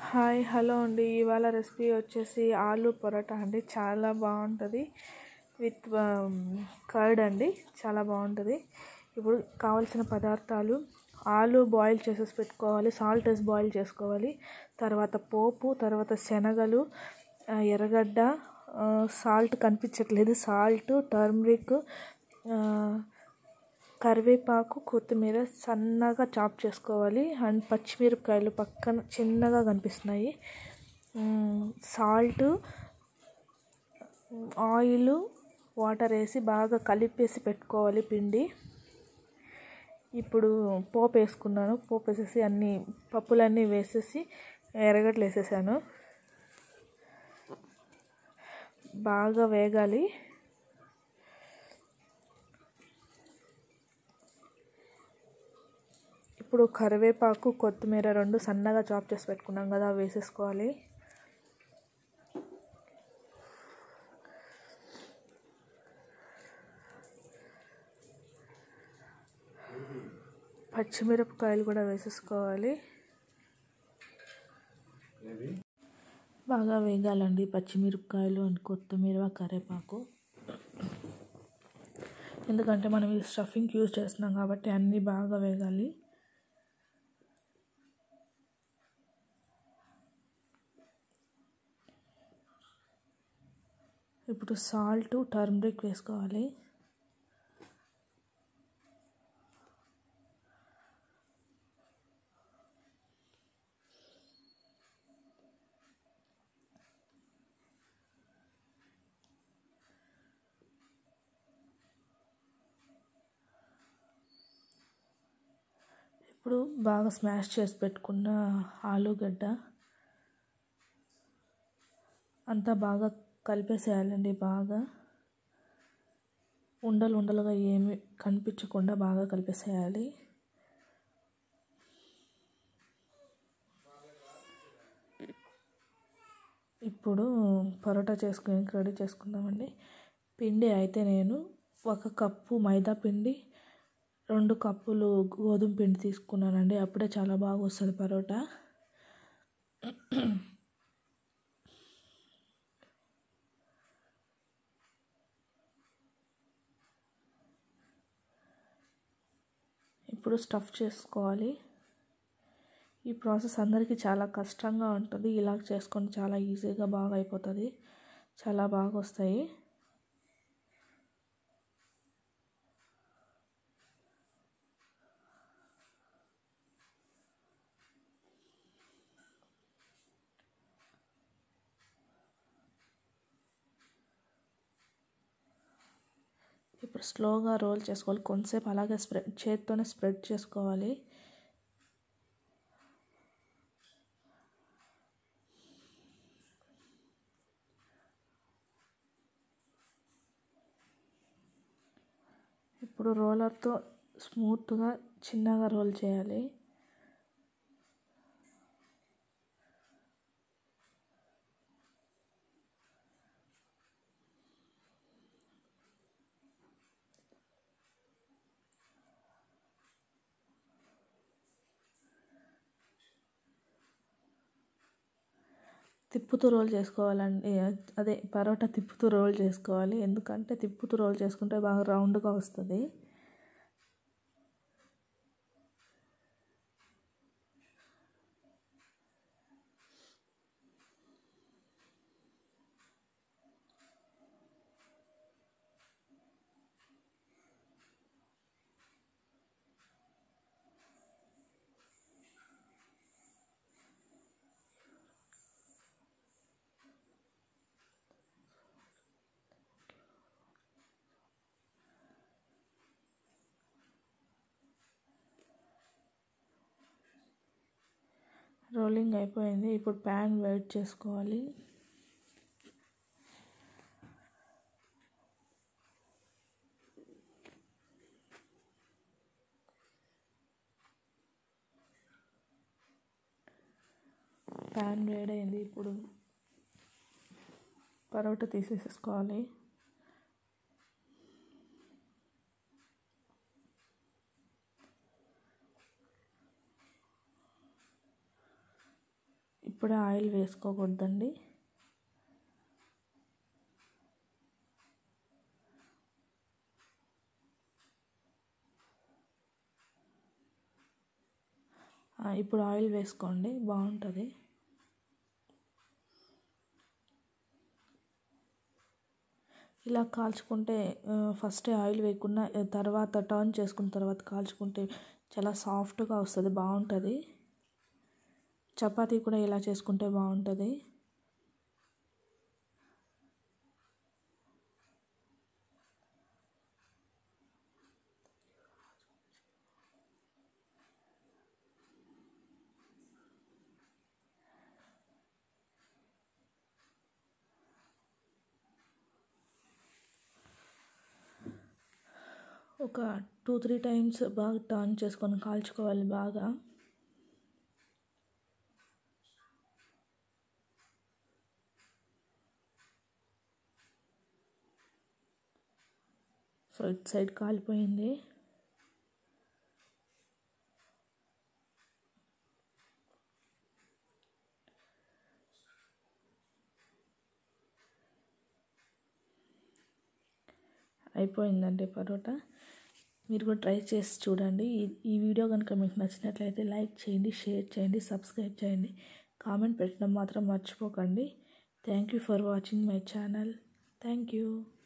hi hello అండి ఇవాళ recipe వచ్చేసి ఆలు పరోటా అండి చాలా బాగుంటుంది విత్ కర్డ్ అండి చాలా బాగుంటుంది ఇప్పుడు కావాల్సిన పదార్థాలు ఆలు బాయిల్ చేసేసి పెట్టుకోవాలి సాల్ట్ వేసి బాయిల్ చేసుకోవాలి తర్వాత పోపు తర్వాత శనగలు ఆ, ఎర్రగడ్డ ఆ, సాల్ట్ కనిపించట్లేదు సాల్ట్ టర్మరిక్ ఆ, కరివేపాకు కొత్తిమీర సన్నగా చాప్ చేసుకోవాలి అండ్ పచ్చిమిరపకాయలు పక్కన చిన్నగా కనిపిస్తున్నాయి సాల్ట్ ఆయిల్ వాటర్ వేసి బాగా కలిపేసి పెట్టుకోవాలి పిండి ఇప్పుడు పోపు వేసుకున్నాను పోపు వేసేసి అన్ని పప్పులన్నీ వేసేసి ఎర్రగడ్డలు వేసేసాను బాగా వేగాలి ఇప్పుడు కరివేపాకు కొత్తిమీర రెండు సన్నగా చాప్ చేసి పెట్టుకున్నాం కదా అవి వేసేసుకోవాలి పచ్చిమిరపకాయలు కూడా వేసేసుకోవాలి బాగా వేగాలండి పచ్చిమిరపకాయలు అండ్ కొత్తిమీర కరివేపాకు ఎందుకంటే మనం ఈ స్టఫింగ్ యూజ్ చేస్తున్నాం కాబట్టి అన్నీ బాగా వేగాలి ఇప్పుడు సాల్ట్ టర్మరిక్ వేసుకోవాలి ఇప్పుడు బాగా స్మాష్ చేసి పెట్టుకున్న ఆలుగడ్డ అంతా బాగా కలిపేసేయాలండి బాగా ఉండలు ఉండలుగా ఏమి కనిపించకుండా బాగా కలిపేసేయాలి ఇప్పుడు పరోటా చేసుకుని రెడీ చేసుకుందామండి పిండి అయితే నేను ఒక కప్పు మైదా పిండి రెండు కప్పులు గోధుమ పిండి తీసుకున్నానండి అప్పుడే చాలా బాగా వస్తుంది పరోటా ఇప్పుడు స్టఫ్ చేసుకోవాలి ఈ ప్రాసెస్ అందరికీ చాలా కష్టంగా ఉంటుంది ఇలా చేసుకొని చాలా ఈజీగా బాగా అయిపోతుంది చాలా బాగా వస్తాయి ఇప్పుడు స్లోగా రోల్ చేసుకోవాలి కొంతసేపు అలాగే స్ప్రెడ్ చేత్తోనే స్ప్రెడ్ చేసుకోవాలి ఇప్పుడు రోలర్తో స్మూత్గా చిన్నగా రోల్ చేయాలి తిప్పుతూ రోల్ చేసుకోవాలండి అదే పరోటా తిప్పుతూ రోల్ చేసుకోవాలి ఎందుకంటే తిప్పుతూ రోల్ చేసుకుంటే బాగా రౌండ్గా వస్తుంది రోలింగ్ అయిపోయింది ఇప్పుడు ప్యాన్ వేడి చేసుకోవాలి ప్యాన్ వేడైంది ఇప్పుడు పరోటా తీసేసుకోవాలి ఇప్పుడే ఆయిల్ వేసుకోకూడదండి ఇప్పుడు ఆయిల్ వేసుకోండి బాగుంటుంది ఇలా కాల్చుకుంటే ఫస్ట్ ఆయిల్ వేయకుండా తర్వాత టర్న్ చేసుకున్న తర్వాత కాల్చుకుంటే చాలా సాఫ్ట్గా వస్తుంది బాగుంటుంది చపాతీ కూడా ఇలా చేసుకుంటే బాగుంటుంది ఒక టూ త్రీ టైమ్స్ బాగా టర్న్ చేసుకొని కాల్చుకోవాలి బాగా సో ఇటు సైడ్ కాలిపోయింది అయిపోయిందండి పరోటా మీరు కూడా ట్రై చేసి చూడండి ఈ వీడియో కనుక మీకు నచ్చినట్లయితే లైక్ చేయండి షేర్ చేయండి సబ్స్క్రైబ్ చేయండి కామెంట్ పెట్టడం మాత్రం మర్చిపోకండి thank you for watching my channel thank you